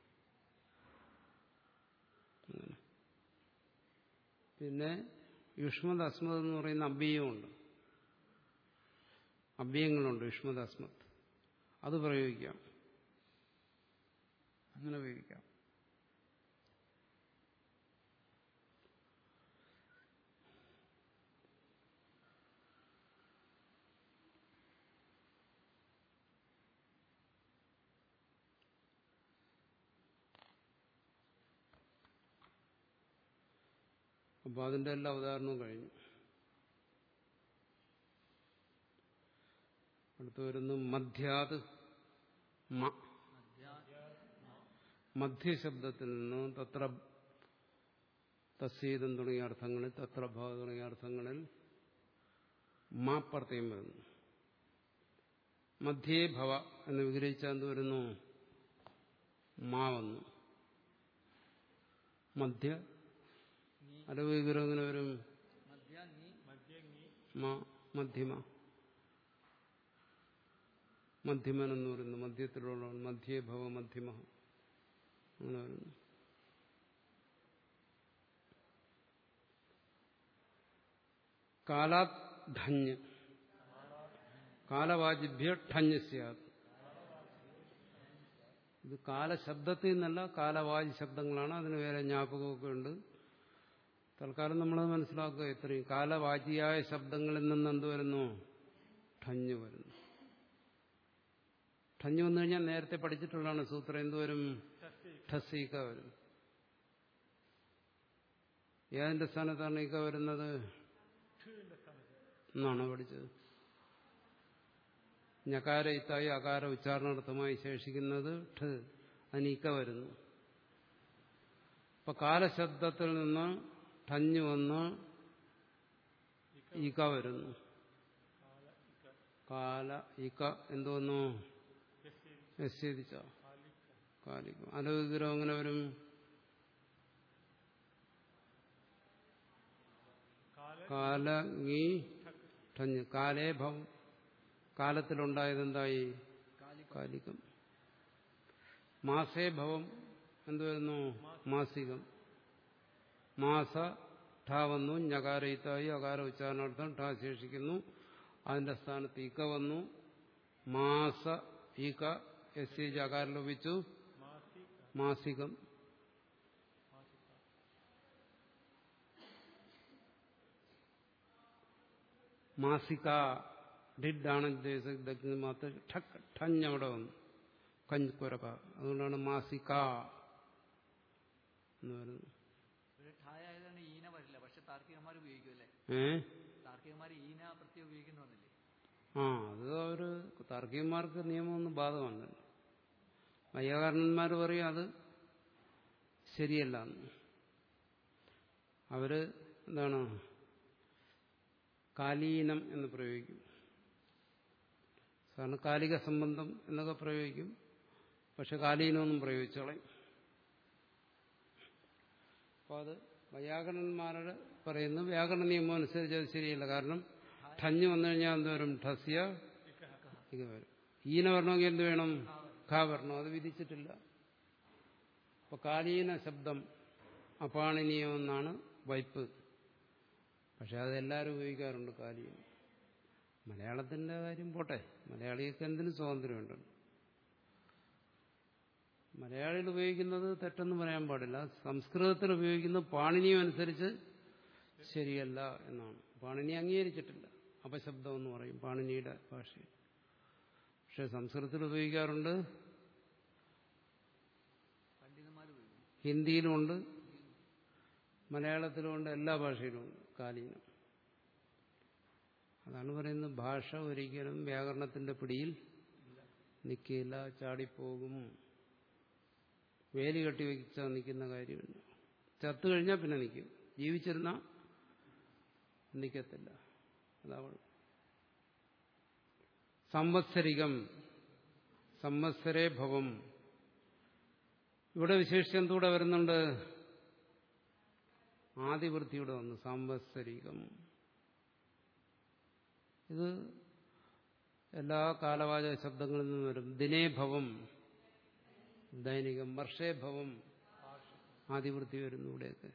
അങ്ങനെ പിന്നെ യുഷ്മത് അസ്മത് എന്ന് പറയുന്ന അഭ്യയമുണ്ട് അഭ്യയങ്ങളുണ്ട് യുഷ്മത് അസ്മത് അത് പ്രയോഗിക്കാം അങ്ങനെ ഉപയോഗിക്കാം അപ്പോൾ അതിൻ്റെ എല്ലാ ഉദാഹരണവും കഴിഞ്ഞു അടുത്ത് വരുന്നു മധ്യാത് മ മധ്യശബ്ദത്തിൽ നിന്ന് തത്ര തസ്സീതം തുടങ്ങിയ അർത്ഥങ്ങളിൽ തത്ര ഭാവ തുടങ്ങിയ അർത്ഥങ്ങളിൽ മാ പ്രത്യം വരുന്നു മധ്യേ ഭവ എന്ന് വിഗ്രഹിച്ചാൽ എന്ത് വരുന്നു മാ വന്നു മധ്യ അലവ് വിഗ്രഹം എങ്ങനെ വരും മധ്യ നീ മാ മധ്യമ മധ്യമൻ എന്ന് പറയുന്നു മധ്യത്തിലുള്ള മധ്യേ ഭവ മധ്യമ അങ്ങനെ വരുന്നു കാലാത് ധഞ്ഞ് കാലവാജിഭ്യ ഠഞ്ഞ് സ്യാത് ഇത് കാലശബ്ദത്തിൽ നിന്നല്ല കാലവാജി ശബ്ദങ്ങളാണ് അതിന് വേറെ ജ്ഞാപകമൊക്കെ ഉണ്ട് തൽക്കാലം നമ്മളത് മനസ്സിലാക്കുക ഇത്രയും കാലവാചിയായ ശബ്ദങ്ങളിൽ നിന്ന് എന്ത് വരുന്നു ഠഞ്ഞ് വരുന്നു ഠഞ്ഞ് വന്നു കഴിഞ്ഞാൽ നേരത്തെ പഠിച്ചിട്ടുള്ളതാണ് സൂത്രം എന്തുവരും ഠസീക്ക വരും ഏതിന്റെ സ്ഥാനത്താണ് ഈക്ക വരുന്നത് എന്നാണ് പഠിച്ചത് ഞകാര ഇത്തായി അകാര ഉച്ചാരണാർത്ഥമായി ശേഷിക്കുന്നത് ഠ അതിനീക്ക വരുന്നു അപ്പൊ കാലശബ്ദത്തിൽ നിന്ന് ഠഞ്ഞു വന്ന് ഈക്ക വരുന്നു കാല ഈക്ക എന്തോന്നു നിശ്ചയിച്ച കാലികം അലവിഗ്രഹം അങ്ങനെ വരും കാല ngീ ഠഞ്ഞ് കാലേ ഭവം കാലത്തിലുണ്ടായത് എന്തായി കാലികം മാസേ ഭവം എന്ത് വരുന്നു മാസികം മാസ ഠ വന്നു ഞകാരയിത്തായി അകാര ഉച്ചാരണാർത്ഥം ഠ ശേഷിക്കുന്നു അതിന്റെ സ്ഥാനത്ത് ഇക്ക വന്നു മാസ ഈക എസ് സി അകാരം ലഭിച്ചു മാസികം മാസിക ഡിഡാണ് ദഗ്നി മാത്രം ഠക്ക് ഠഞ്ഞ് അവിടെ വന്നു കഞ്ഞുക്കുരക അതുകൊണ്ടാണ് മാസിക എന്ന് പറയുന്നത് ഒരു ഠായ ആയതുകൊണ്ട് ഈന വരില്ല പക്ഷെ താർക്കികന്മാർ ഉപയോഗിക്കും അല്ലേ ഏ താർക്കികന്മാർ ഈന പ്രത്യേകം ഉപയോഗിക്കുന്നു വന്നില്ലേ ആ അത് അവര് താർക്കികന്മാർക്ക് നിയമമൊന്നും ബാധകമല്ല വൈയാകരണന്മാർ പറയും അത് ശരിയല്ല എന്ന്. അവര് എന്താണ് കാലീനം എന്ന് പ്രയോഗിക്കും സാധാരണ കാലിക സംബന്ധം എന്നൊക്കെ പ്രയോഗിക്കും പക്ഷെ കാലീനമൊന്നും പ്രയോഗിച്ചോളയും അപ്പോൾ അത് വൈയാകരണന്മാരുടെ പറയുന്നു വ്യാകരണ നിയമം അനുസരിച്ച് അത് ശരിയല്ല കാരണം ഠഞ്ഞ് വന്നു കഴിഞ്ഞാൽ എന്ത് വരും ഠസ്യ ഇത് വരും ഈന വരണമെങ്കിൽ എന്ത് വേണം ഖ വരണം അത് വിധിച്ചിട്ടില്ല അപ്പൊ കാലീന ശബ്ദം അപാണനീയമെന്നാണ് വൈപ്പ് പക്ഷെ അത് എല്ലാവരും ഉപയോഗിക്കാറുണ്ട് കാലീനം മലയാളത്തിന്റെ കാര്യം പോട്ടെ മലയാളികൾക്ക് എന്തിനും സ്വാതന്ത്ര്യമുണ്ട് മലയാളികൾ ഉപയോഗിക്കുന്നത് തെറ്റെന്ന് പറയാൻ പാടില്ല സംസ്കൃതത്തിൽ ഉപയോഗിക്കുന്നത് പാണിനിയും അനുസരിച്ച് ശരിയല്ല എന്നാണ് പാണിനി അംഗീകരിച്ചിട്ടില്ല അപശബ്ദം എന്ന് പറയും പാണിനിയുടെ ഭാഷയിൽ പക്ഷെ സംസ്കൃതത്തിൽ ഉപയോഗിക്കാറുണ്ട് പണ്ഡിതന്മാർ ഉപയോഗിക്കും ഹിന്ദിയിലുമുണ്ട് മലയാളത്തിലുമുണ്ട് എല്ലാ ഭാഷയിലുമുണ്ട് കാലീനം അതാണ് പറയുന്നത് ഭാഷ ഒരിക്കലും വ്യാകരണത്തിന്റെ പിടിയിൽ നിൽക്കില്ല ചാടിപ്പോകും വേലി കെട്ടി വെച്ചാൽ നിൽക്കുന്ന കാര്യമില്ല ചത്തു കഴിഞ്ഞാൽ പിന്നെ നിൽക്കും ജീവിച്ചിരുന്നാൽ നിൽക്കത്തില്ല അതാണ് സംവത്സരികം സംവത്സരേ ഭവം ഇവിടെ വിശേഷിച്ച് എന്തുകൂടെ വരുന്നുണ്ട് ആദിവൃത്തിയുടെ വന്നു സാംവത്സരികം ഇത് എല്ലാ കാലവാചക ശബ്ദങ്ങളിൽ നിന്നും വരും ദിനേഭവം ദൈനികം വർഷേഭവം ആദിവൃത്തി വരുന്നു ഇവിടെയൊക്കെ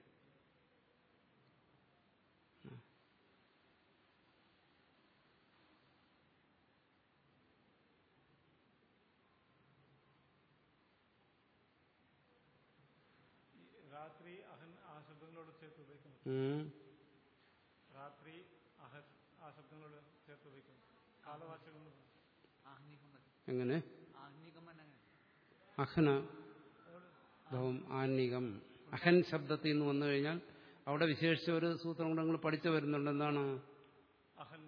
രാത്രി അഹൻ ആ ശബ്ദങ്ങളോട് ചേർത്ത് ഉപയോഗിക്കുന്നു ഉം. രാത്രി അഹൻ ആ ശബ്ദങ്ങളോട് ചേർത്ത് ഉപയോഗിക്കുന്നു കാലവാചകം എന്ന് പറയും. ആഹ്നികമ്മൻ എങ്ങനെ ആഹ്നികമ്മൻ അങ്ങനെ അഹന ഭവം ആന്നികം അഹൻ ശബ്ദത്തിൽ നിന്ന് വന്നു കഴിഞ്ഞാൽ അവിടെ വിശേഷിച്ച ഒരു സൂത്രം കൂടെ നിങ്ങൾ പഠിച്ചു വരുന്നുണ്ട് എന്താണ് അഹൻ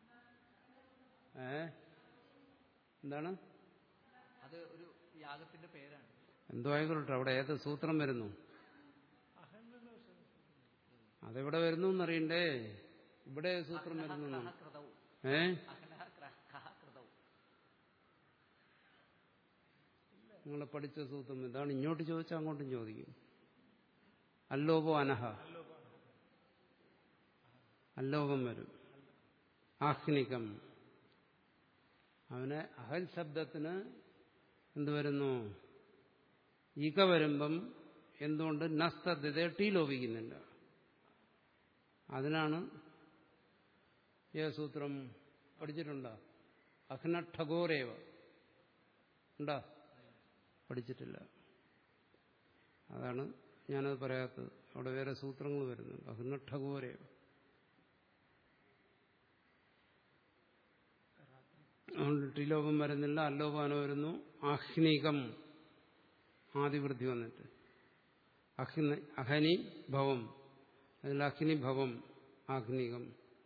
ഏ എന്താണ് അത് ഒരു യാഗത്തിന്റെ പേരാണ് എന്തോ ആയിക്കോട്ടെ അവിടെ ഏത് സൂത്രം വരുന്നു അഹൻ എന്ന് വെച്ചാൽ അതെവിടെ വരുന്നു എന്നറിയണ്ടേ ഇവിടെ സൂത്രം വരുന്നു ക്രഹ കൃതവും ഏ അഹനഹ ക്രഹ കൃതവും നിങ്ങൾ പഠിച്ച സൂത്രം ഇതാണ് ഇങ്ങോട്ട് ചോദിച്ചാൽ അങ്ങോട്ടും ചോദിക്കും അല്ലോപോ അനഹ അല്ലോപം വരും ആഹ്നികം അവന് അഹൽ ശബ്ദത്തിന് എന്ത് വരുന്നു ഇക വരുമ്പം എന്തുകൊണ്ട് നസ്തദ്യത ടീ ലോപിക്കുന്നില്ല അതിനാണ് ഏ സൂത്രം പഠിച്ചിട്ടുണ്ടോ അഹ്ന ഠഗോരേവ ഉണ്ടോ പഠിച്ചിട്ടില്ല അതാണ് ഞാനത് പറയാത്തത് അവിടെ വേറെ സൂത്രങ്ങൾ വരുന്നുണ്ട് അഹ്ന ഠഗോരേവ അതുകൊണ്ട് ടിലോപം വരുന്നില്ല അല്ലോപാനം വരുന്നു ആഹ്നികം ആദിവൃദ്ധി വന്നിട്ട് അഹ്നി അഹനി ഭവം അതിൽ അഗ്നി ഭവം ആഗ്നികം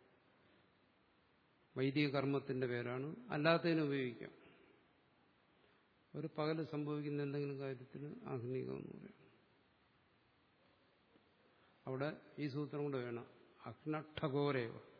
വൈദിക കർമ്മത്തിന്റെ പേരാണ് അല്ലാത്തതിന് ഉപയോഗിക്കാം ഒരു പകല് സംഭവിക്കുന്ന എന്തെങ്കിലും കാര്യത്തിൽ ആഗ്നികം എന്ന് പറയാം അവിടെ ഈ സൂത്രം കൂടെ വേണം അഗ്നഠഘോരേവ